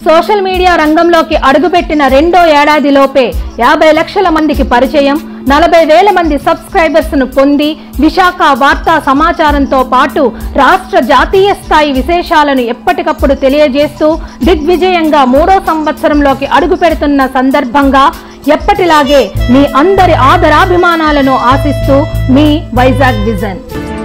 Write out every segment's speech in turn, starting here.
Social media రంగంలోకి అడుగుపెట్టిన రెండో ఏడాదిలోపే యాభై లక్షల మందికి పరిచయం నలభై వేల మంది సబ్స్క్రైబర్స్ ను పొంది విశాఖ వార్తా సమాచారంతో పాటు రాష్ట్ర జాతీయ స్థాయి విశేషాలను ఎప్పటికప్పుడు తెలియజేస్తూ దిగ్విజయంగా మూడో సంవత్సరంలోకి అడుగు పెడుతున్న సందర్భంగా ఎప్పటిలాగే మీ అందరి ఆదరాభిమానాలను ఆశిస్తూ మీ Vizag vision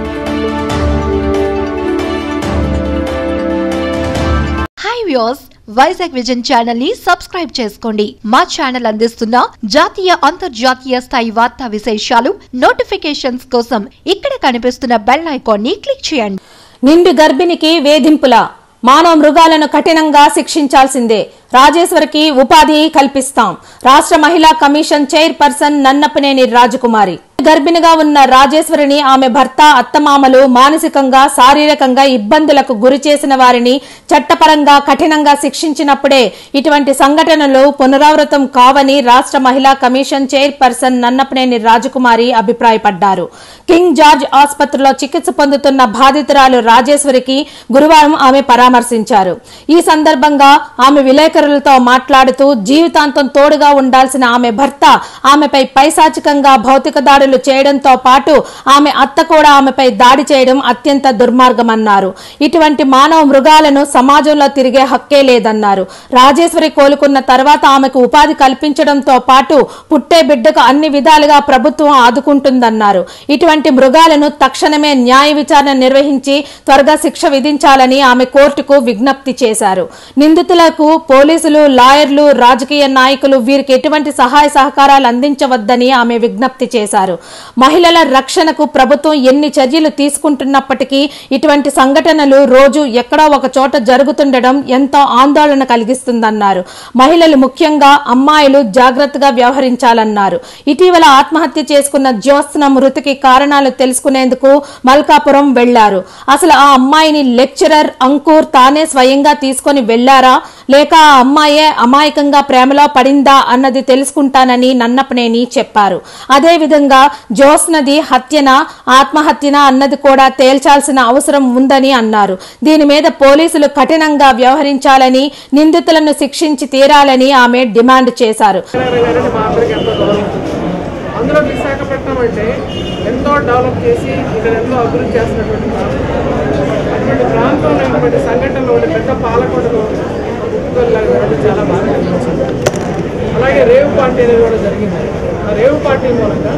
hi views Vizag vision channel ని సబ్స్క్రైబ్ చేసుకోండి మా ఛానల్ అందిస్తున్న జాతీయ అంతర్జాతీయ స్థాయి వార్తా విశేషాలు నోటిఫికేషన్స్ కోసం ఇక్కడ కనిపిస్తున్న బెల్ ఐకాన్ ని క్లిక్ చేయండి నిండు గర్భిణికి వేధింపుల మానవ మృగాలను కఠినంగా శిక్షించాల్సిందే రాజేశ్వరికి ఉపాధి కల్పిస్తాం రాష్ట్ర మహిళా కమిషన్ చైర్పర్సన్ నన్నపనేని రాజకుమారి గర్భిణిగా ఉన్న రాజేశ్వరిని ఆమె భర్త అత్తమామలు మానసికంగా శారీరకంగా ఇబ్బందులకు గురి చేసిన వారిని చట్టపరంగా కఠినంగా శిక్షించినప్పుడే ఇటువంటి సంఘటనలు పునరావృతం కావని రాష్ట్ర మహిళా కమిషన్ చైర్పర్సన్ నన్నపనేని రాజకుమారి అభిప్రాయపడ్డారు కింగ్ జార్జ్ ఆసుపత్రిలో చికిత్స పొందుతున్న బాధితురాలు రాజేశ్వరికి గురువారం ఆమె పరామర్శించారు ఈ సందర్భంగా ఆమె విలేకరులతో మాట్లాడుతూ జీవితాంతం తోడుగా ఉండాల్సిన ఆమె భర్త ఆమెపై పైశాచికంగా భౌతిక దాడులు చేయడంతో పాటు ఆమె అత్త కూడా ఆమెపై దాడి చేయడం అత్యంత దుర్మార్గమన్నారు ఇటువంటి మానవ మృగాలను సమాజంలో తిరిగే హక్కే లేదన్నారు రాజేశ్వరి కోలుకున్న తర్వాత ఆమెకు ఉపాధి కల్పించడంతో పాటు పుట్టే బిడ్డకు అన్ని విధాలుగా ప్రభుత్వం ఆదుకుంటుందన్నారు ఇటువంటి మృగాలను తక్షణమే న్యాయ విచారణ నిర్వహించి త్వరగా శిక్ష విధించాలని ఆమె కోర్టుకు విజ్ఞప్తి చేశారు నిందితులకు పోలీసులు లాయర్లు రాజకీయ నాయకులు వీరికి ఎటువంటి సహాయ సహకారాలు అందించవద్దని ఆమె విజ్ఞప్తి చేశారు మహిళల రక్షణకు ప్రభుత్వం ఎన్ని చర్యలు తీసుకుంటున్నప్పటికీ ఇటువంటి సంఘటనలు రోజు ఎక్కడో ఒక చోట జరుగుతుండడం ఎంతో ఆందోళన కలిగిస్తుందన్నారు మహిళలు ముఖ్యంగా అమ్మాయిలు జాగ్రత్తగా వ్యవహరించాలన్నారు ఇటీవల ఆత్మహత్య చేసుకున్న జ్యోత్స్న మృతికి కారణాలు తెలుసుకునేందుకు మల్కాపురం వెళ్లారు అసలు ఆ అమ్మాయిని లెక్చరర్ అంకుర్ తానే స్వయంగా తీసుకొని వెళ్లారా లేక ఆ అమ్మాయే అమాయకంగా ప్రేమలో పడిందా అన్నది తెలుసుకుంటానని నన్నపనేని చెప్పారు అదేవిధంగా జ్యోత్స్నది హత్యనా ఆత్మహత్యనా అన్నది కూడా తేల్చాల్సిన అవసరం ఉందని అన్నారు దీని మీద పోలీసులు కఠినంగా వ్యవహరించాలని నిందితులను శిక్షించి తీరాలని ఆమె డిమాండ్ చేశారు విజయనగరం గారిని మా అందరికి ఎంతో గౌరవం అందులో విశాఖపట్నం అంటే ఎంతో డెవలప్ చేసి ఇక్కడ ఎంతో అభివృద్ధి చేస్తున్నటువంటి ప్రాంతం అటువంటి ప్రాంతంలో ఇటువంటి సంఘటనలు ఒకటి పెద్ద పాలకొండలో పుట్టుకొల్లాగా జరగడం చాలా బాగా అనిపించింది అలాగే రేవు పార్టీ అనేది కూడా జరిగింది ఆ రేవు పార్టీ మూలంగా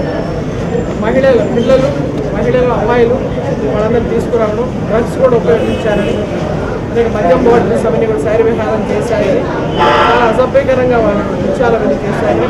మహిళలు పిల్లలు మహిళలు అమ్మాయిలు వాళ్ళందరూ తీసుకురావడం డ్రగ్స్ కూడా ఉపయోగించారని అనేక మద్యం బాటిల్స్ అవన్నీ కూడా శైర విహారం చేశాయని చాలా అసభ్యకరంగా వాళ్ళు నృత్యాలు అవన్నీ చేశాయని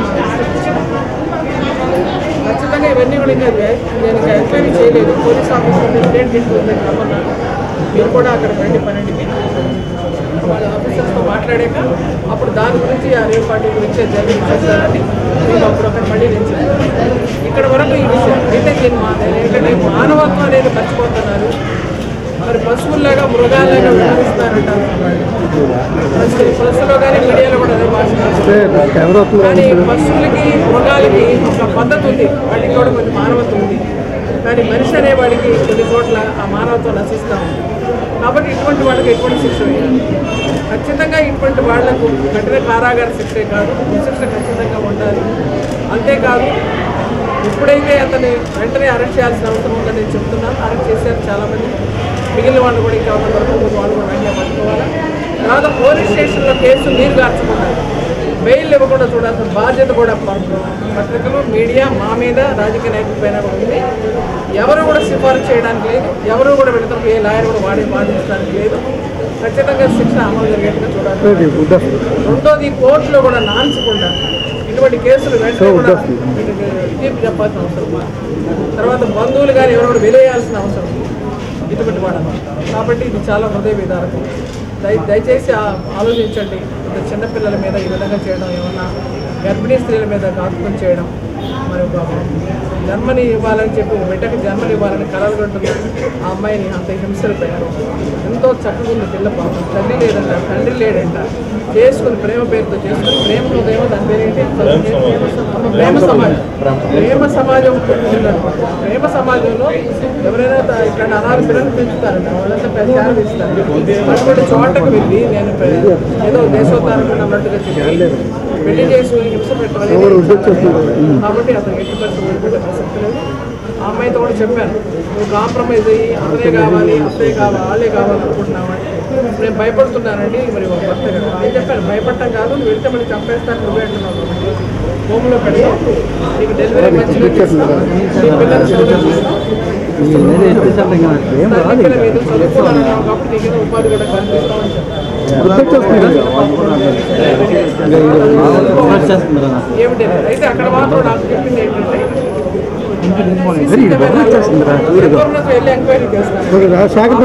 ఖచ్చితంగా ఇవన్నీ కూడా ఇంకా వే- నేను ఇంకా ఎంక్వైరీ చేయలేదు పోలీస్ ఆఫీసర్ స్టేట్ తీసుకుందని రమ్మన్నాను మీరు కూడా అక్కడ రండి పన్నెండుకి వాళ్ళ ఆఫీసర్స్తో మాట్లాడాక అప్పుడు దాని గురించి ఆ రేవు పార్టీ గురించి జరిగిన చేస్తారని మేము అప్పుడు అక్కడ మళ్ళీ నేను చెప్పాను. ఇక్కడ వరకు ఈ విషయం అయితే నేను మా ఏంటంటే మానవత్వం అనేది మర్చిపోతున్నారు మరి పశువుల్లాగా మృగాల్లాగా వ్యవహరిస్తారంటారు అసలు ప్రెస్లో కానీ మీడియాలో కూడా అదే భాష కానీ పశువులకి మృగాలకి ఒక పద్ధతి ఉంది వాటికి కూడా కొంచెం మానవత్వం ఉంది కానీ మనిషి అనేవాడికి కొన్ని చోట్ల ఆ మానవత్వం నశిస్తూ ఉంది కాబట్టి ఇటువంటి వాళ్ళకి ఎటువంటి శిక్ష వేయాలి ఖచ్చితంగా ఇటువంటి వాళ్లకు కఠిన కారాగార శిక్షే కాదు శిక్ష ఖచ్చితంగా ఉండాలి అంతేకాదు ఎప్పుడైతే అతన్ని వెంటనే అరెస్ట్ చేయాల్సిన అవసరం ఉందని నేను చెప్తున్నాను అరెస్ట్ చేశారు చాలామంది మిగిలిన వాళ్ళు కూడా ఇంకా ఉన్న వరకు ముందు వాళ్ళు కూడా వెంటనే పట్టుకోవాలి తర్వాత పోలీస్ స్టేషన్లో కేసు నీరు గార్చుకున్నారు బెయిల్ ఇవ్వకుండా చూడాల్సిన బాధ్యత కూడా ప- పత్రికలు మీడియా మా మీద రాజకీయ నాయకుల పైన కూడా ఉంది ఎవరు కూడా సిఫారసు చేయడానికి లేదు ఎవరు కూడా వెళతాం ఏ లాయర్ కూడా వాడి వాదించడానికి లేదు ఖచ్చితంగా శిక్ష అమలు జరిగేట్టుగా చూడాలి రెండోది కోర్టులో కూడా నాన్చకుండా ఇటువంటి కేసులు వెంటనే కూడా వీటికి తీర్పు చెప్పాల్సిన అవసరం ఉంది. తర్వాత బంధువులు కానీ ఎవరు కూడా వెలేయాల్సిన అవసరం ఉంది. ఇటువంటి వాడు కాబట్టి ఇది చాలా హృదయ విదారకం దయ దయచేసి ఆ- ఆలోచించండి ఇంత చిన్నపిల్లల మీద ఈ విధంగా చేయడం ఏమన్నా గర్భిణీ స్త్రీల మీద ఘాతుకం చేయడం మరి ఒక జన్మని ఇవ్వాలని చెప్పి ఒక బిడ్డకి జన్మని ఇవ్వాలని కలలు కంటుంది ఆ అమ్మాయిని అంత హింసలు పెట్టారు ఎంతో చక్కగా ఉంది పిల్ల పాపం తల్లి లేదంట తండ్రి లేడంట చేసుకుని ప్రేమ పేరుతో చేసుకుని ప్రేమ హృదయం దాని పేరేంటి ప్రేమ సమాజం ప్రేమ సమాజం ఉందన్నమాట ప్రేమ సమాజంలో ఎవరైనా త- ఇక్కడ అనాథ పిల్లలు పెంచుతారంట వాళ్ళంతా ప్రచారం ఇస్తారు అటువంటి చోటకు వెళ్ళి నేను పె- ఏదో దేశోద్ధారణ అన్నట్టుగా చెప్పి పెళ్లి చేసి హింస పెట్టాలి కాబట్టి అతను ఎట్టి పరిస్థితి వదిలిపెట్టే ప్రసక్తి లేదు ఆ అమ్మాయితో కూడా చెప్పాను నువ్వు కాంప్రమైజ్ అయ్యి అతనే కావాలి అతనే కావాలి వాళ్ళే కావాలి అనుకుంటున్నావని నేను భయపడుతున్నానండి మరి ఒక భర్త కదా నేను చెప్పాను భయపడటం కాదు నువ్వు వెళ్తే మళ్ళీ చంపేస్తాను నువ్వే అంటున్నావు కాబట్టి హోమ్లో పెడతాం నీకు డెలివరీ మంచిగా చేస్తాం నీ పిల్లలు చదివిస్తాం తల్లి పిల్లలు ఏదో చదువుకోవాలన్నావు కాబట్టి నీకు ఏదో ఉపాధి కూడా కల్పిస్తామని చెప్పాను ఏమిటి అయితే అక్కడ మాత్రం నాకు చెప్పింది ఏంటంటే గవర్నమెంట్ వెళ్ళి ఎంక్వైరీ చేస్తాను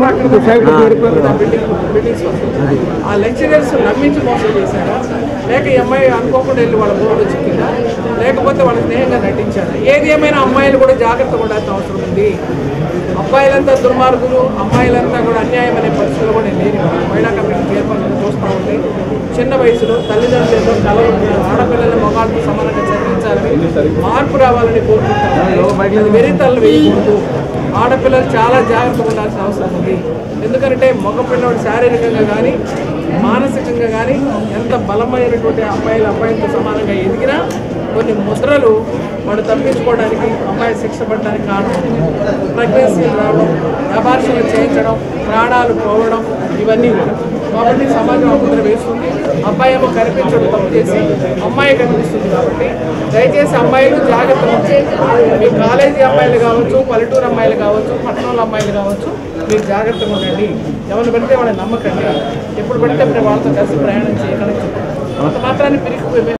ఆ లెక్చరర్స్ నమ్మించి మోసం చేశారా లేక ఈ అమ్మాయి అనుకోకుండా వెళ్ళి వాళ్ళ బోర్డు చిక్కిందా లేకపోతే వాళ్ళ స్నేహంగా నటించారా ఏది ఏమైనా అమ్మాయిలు కూడా జాగ్రత్త ఉండాల్సిన అవసరం ఉంది అబ్బాయిలంతా దుర్మార్గులు అమ్మాయిలంతా కూడా అన్యాయం అనే పరిస్థితులు కూడా లేని మహిళా కమిటీ చైర్మన్ చూస్తూ ఉంటే చిన్న వయసులో తల్లిదండ్రులతో కలలు ఆడపిల్లల మొగాళ్ళతో సమానంగా చదివించాలని మార్పు రావాలని కోరుకుంటారు అది వెరితల్లు వేయకూడదు ఆడపిల్లలు చాలా జాగ్రత్తగా ఉండాల్సిన అవసరం ఉంది ఎందుకంటే మగ పిల్లవాడు శారీరకంగా కానీ మానసికంగా కానీ ఎంత బలమైనటువంటి అమ్మాయిలు అబ్బాయిలతో సమానంగా ఎదిగినా కొన్ని ముద్రలు వాడు తప్పించుకోవడానికి అమ్మాయి శిక్ష పడడానికి కారణం ప్రెగ్నెన్సీలు రావడం అబార్షన్లు చేయించడం ప్రాణాలు పోవడం ఇవన్నీ కూడా కాబట్టి సమాజం ఆ ముద్ర వేస్తుంది అబ్బాయి ఏమో కనిపించడం తప్పు చేసి అమ్మాయి కనిపిస్తుంది కాబట్టి దయచేసి అమ్మాయిలు జాగ్రత్త ఉంచి మీ కాలేజీ అమ్మాయిలు కావచ్చు పల్లెటూరు అమ్మాయిలు కావచ్చు పట్టణంలో అమ్మాయిలు కావచ్చు మీరు జాగ్రత్తగా ఉండండి ఎవరిని పడితే వాళ్ళని నమ్మకండి ఎప్పుడు పడితే అప్పుడు వాళ్ళతో కలిసి ప్రయాణం చేయగలరు అంత మాత్రాన్ని పిరికి